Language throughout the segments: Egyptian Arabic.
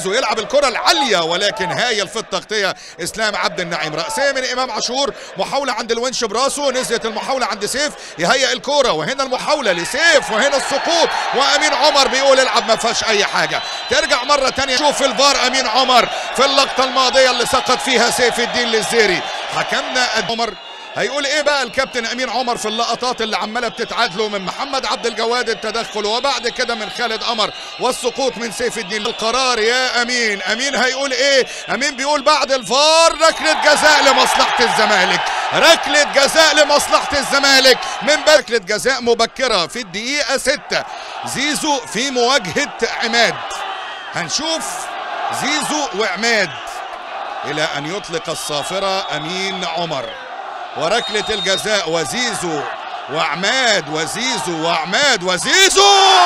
زيزو يلعب الكره العاليه ولكن هايل في التغطيه اسلام عبد النعيم راسيه من امام عاشور محاوله عند الونش براسه نزلت المحاوله عند سيف يهيئ الكره وهنا المحاوله لسيف وهنا السقوط وامين عمر بيقول العب ما فيهاش اي حاجه ترجع مره ثانيه شوف الفار امين عمر في اللقطه الماضيه اللي سقط فيها سيف الدين للزيري حكمنا عمر هيقول ايه بقى الكابتن امين عمر في اللقطات اللي عماله بتتعاد له من محمد عبد الجواد التدخل وبعد كده من خالد قمر والسقوط من سيف الدين القرار يا امين امين هيقول ايه امين بيقول بعد الفار ركله جزاء لمصلحه الزمالك ركله جزاء لمصلحه الزمالك من ركله جزاء مبكره في الدقيقه 6 زيزو في مواجهه عماد هنشوف زيزو وعماد الى ان يطلق الصافره امين عمر وركلة الجزاء وزيزو وعماد وزيزو وعماد وزيزو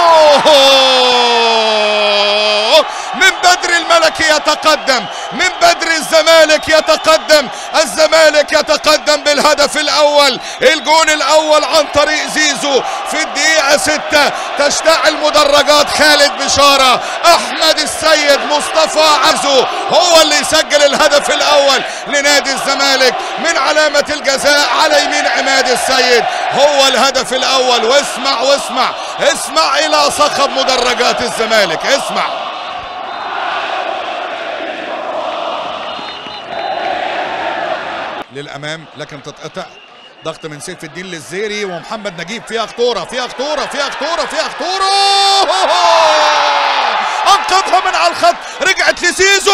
من بدر الملك يتقدم من بدر الزمالك يتقدم الزمالك يتقدم بالهدف الاول الجون الاول عن طريق زيزو في الدقيقة ستة تشتعل مدرجات خالد بشارة احمد السيد مصطفى عزو هو اللي يسجل الهدف الاول لنادي الزمالك من علامة الجزاء على يمين عماد السيد هو الهدف الاول واسمع واسمع اسمع الى صخب مدرجات الزمالك اسمع للامام لكن تتقطع ضغط من سيف الدين للزيري ومحمد نجيب فيها خطوره فيها خطوره فيها خطوره فيها خطوره انقذها من على الخط رجعت لزيزو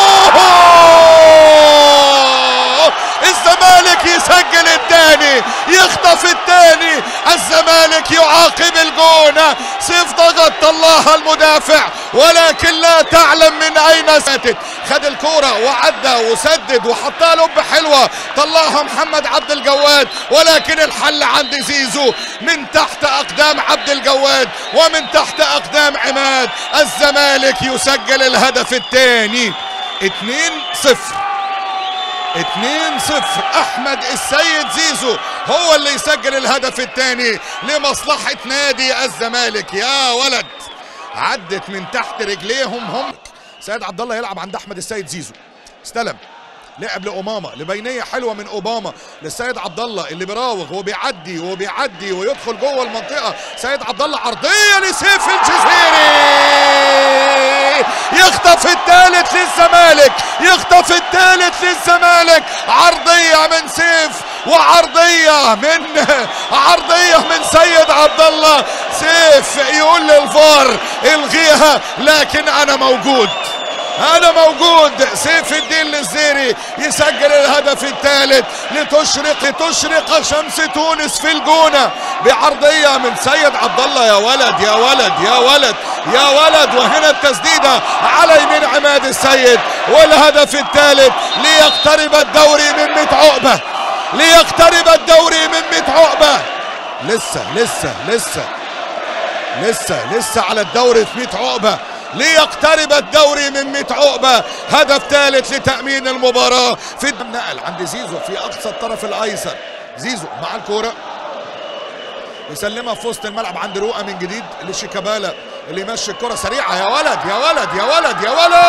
الزمالك يسجل الثاني يخطف الثاني الزمالك يعاقب الجون سيف ضغط طلعها المدافع ولكن لا تعلم من اين ساتت خد الكوره وعدى وسدد وحطها لب حلوه طلعها محمد عبد الجواد ولكن الحل عند زيزو من تحت اقدام عبد الجواد ومن تحت اقدام عماد الزمالك يسجل الهدف الثاني 2 0 2 0 احمد السيد زيزو هو اللي يسجل الهدف الثاني لمصلحه نادي الزمالك يا ولد عدت من تحت رجليهم هم سيد عبد الله يلعب عند احمد السيد زيزو استلم لعب لأمامة لبينية حلوة من أوباما للسيد عبد الله اللي بيراوغ وبيعدي وبيعدي ويدخل جوه المنطقة سيد عبد الله عرضية لسيف الجزيري يخطف الثالث للزمالك يخطف الثالث للزمالك عرضية من سيف وعرضية من عرضية من سيد عبد الله سيف يقول للفار الغيها لكن أنا موجود انا موجود سيف الدين للزيري يسجل الهدف الثالث لتشرق لتشرق شمس تونس في الجونه بعرضيه من سيد عبد الله يا ولد يا ولد يا ولد يا ولد وهنا التسديده على يمين عماد السيد والهدف الثالث ليقترب الدوري من 100 عقبه ليقترب الدوري من 100 عقبه لسه لسه لسه لسه لسه على الدوري في 100 عقبه ليقترب الدوري من 100 عقبة هدف ثالث لتأمين المباراة في النقل عند زيزو في أقصى الطرف الأيسر زيزو مع الكورة يسلمها في وسط الملعب عند رؤى من جديد لشيكابالا اللي يمشي الكرة سريعة يا ولد يا ولد يا ولد يا ولد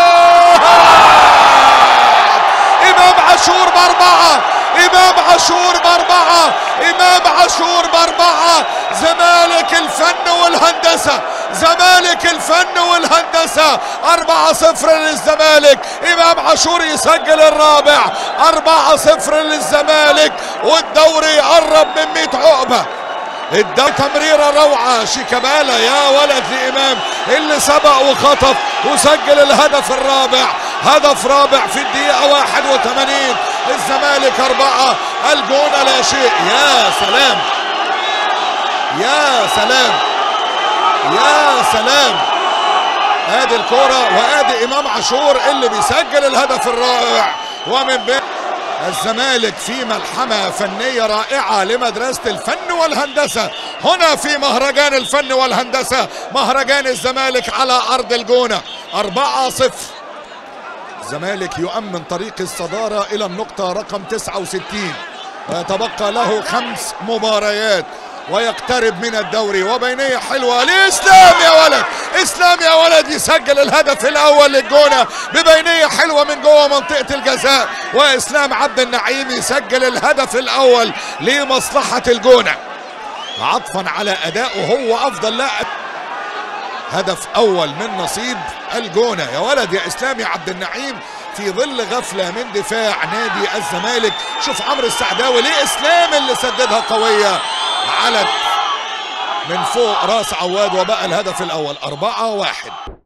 إمام عاشور بأربعة إمام عاشور بأربعة إمام عاشور بأربعة زمالك الفن والهندسة زمالك الفن والهندسة أربعة صفر للزمالك إمام عاشور يسجل الرابع أربعة صفر للزمالك والدوري قرب من 100 عقبة الدو تمريرة روعة شيكابالا يا ولد لإمام اللي سبق وخطف وسجل الهدف الرابع هدف رابع في الدقيقة 81 الزمالك أربعة الجونة لا شيء يا سلام يا سلام يا سلام ادي الكرة وادي امام عاشور اللي بيسجل الهدف الرائع ومن بين الزمالك في ملحمة فنية رائعة لمدرسة الفن والهندسة هنا في مهرجان الفن والهندسة مهرجان الزمالك على أرض الجونة أربعة صفر الزمالك يؤمن طريق الصدارة إلى النقطة رقم 69 ويتبقى له خمس مباريات ويقترب من الدوري وبينية حلوة لإسلام يا ولد إسلام يا ولد يسجل الهدف الأول للجونة ببينية حلوة من جوه منطقة الجزاء وإسلام عبد النعيم يسجل الهدف الأول لمصلحة الجونة عطفا على أدائه هو أفضل لاعب هدف أول من نصيب الجونة يا ولد يا إسلام يا عبد النعيم في ظل غفلة من دفاع نادي الزمالك شوف عمرو السعداوي ليه إسلام اللي سددها قوية على من فوق راس عواد وبقى الهدف الأول أربعة واحد